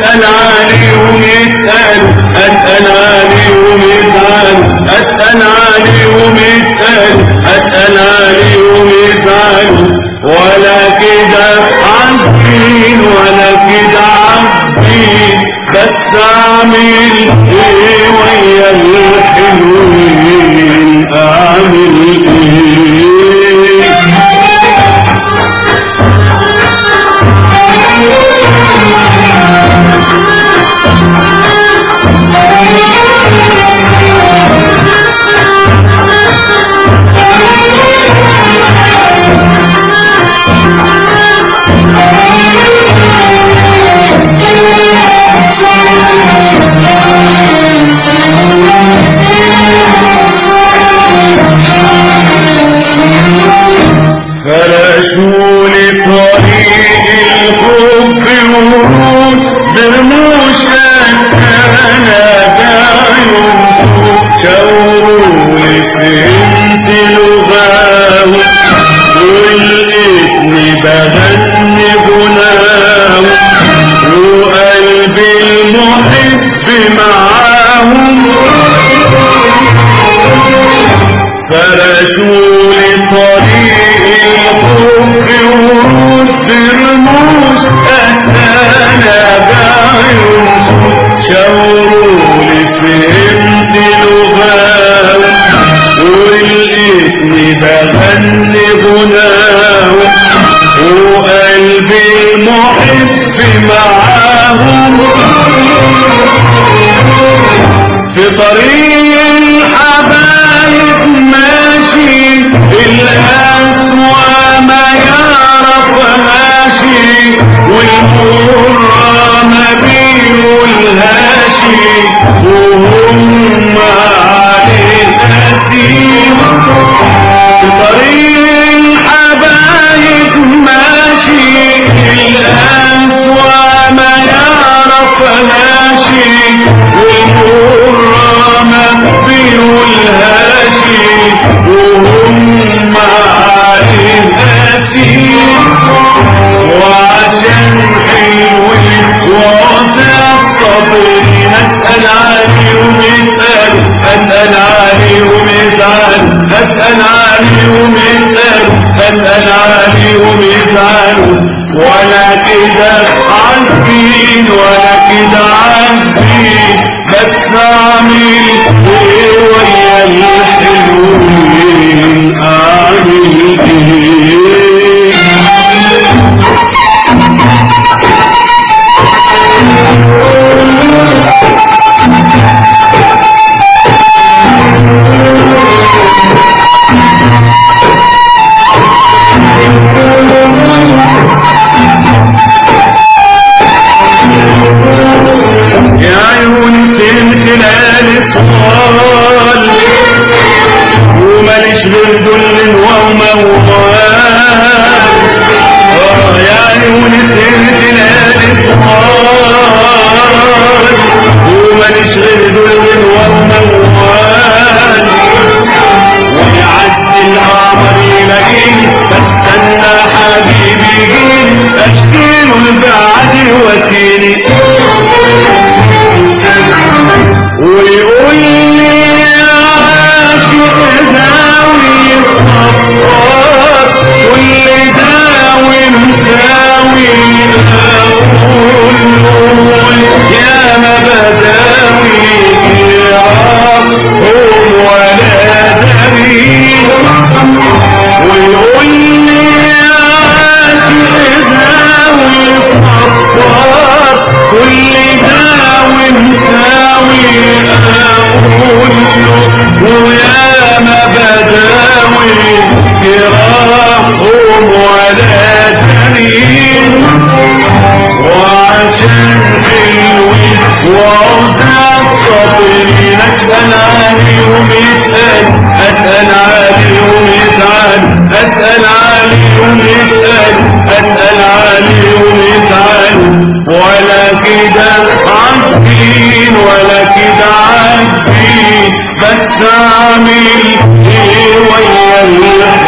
أسأل عليهم يسألوا أسأل عليهم يسألوا أسأل عليهم يسألوا أسأل عليهم يسألوا ولا كده عارفين ولا كده عارفين بس اعمل ايه ويا الحلوين اعمل ايه فرشوا لطريق الحب ورود برموش انا دايم شاوروا فهمت لغاهم والاسم بغني غناهم وقلبي المحب معاهم فرشوا لطريق الحب ورود رموش أهلنا بعيون شاوروا فهمت لغاهم والاسم بغني غناهم وقلبي المحب معاهم في طريق الحبايب ماشي الأسوى ما يعرف ماشي والمرة ما بيقولهاشي وهم عليه قديم في طريق الحبايب ماشي الأسوى ما يعرف ماشي والمرة ما بيقولهاشي وهم عليه قديم وعشان حلوين وعسى الصابرين اسأل عليهم يسأل اسأل عليهم يسأل اسأل عليهم يسأل اسأل عليهم يسأل ولا كده عارفين ولا كده عارفين بس اعمل ايه ويا الحلوين اعمل ايه يا عيون تمثلال الطوال وماليش غير دل وموال آه يا عيون تمثلال الطوال وماليش غير دل وموال ويعدي القمر يلاقيني بستنى حبيبي يجيني اشكيله البعد وسيني ويقول لي يا عاشق داوي الصفار واللي داوي مساوي اقول له يا ما بداوي جراحهم ولا دليل ويقول لي يا عاشق داوي الصفار واللي داوي مساوي اقول له ويا ما بداوي جراحهم ولا دليل وعشان حلوين وعوزة الصابرين اسأل عليهم يسأل اسأل عليهم يسأل اسأل عليهم يسأل اسأل عليهم يسأل ولا كده عارفين ولا كده عارفين بس اعمل ايه ويا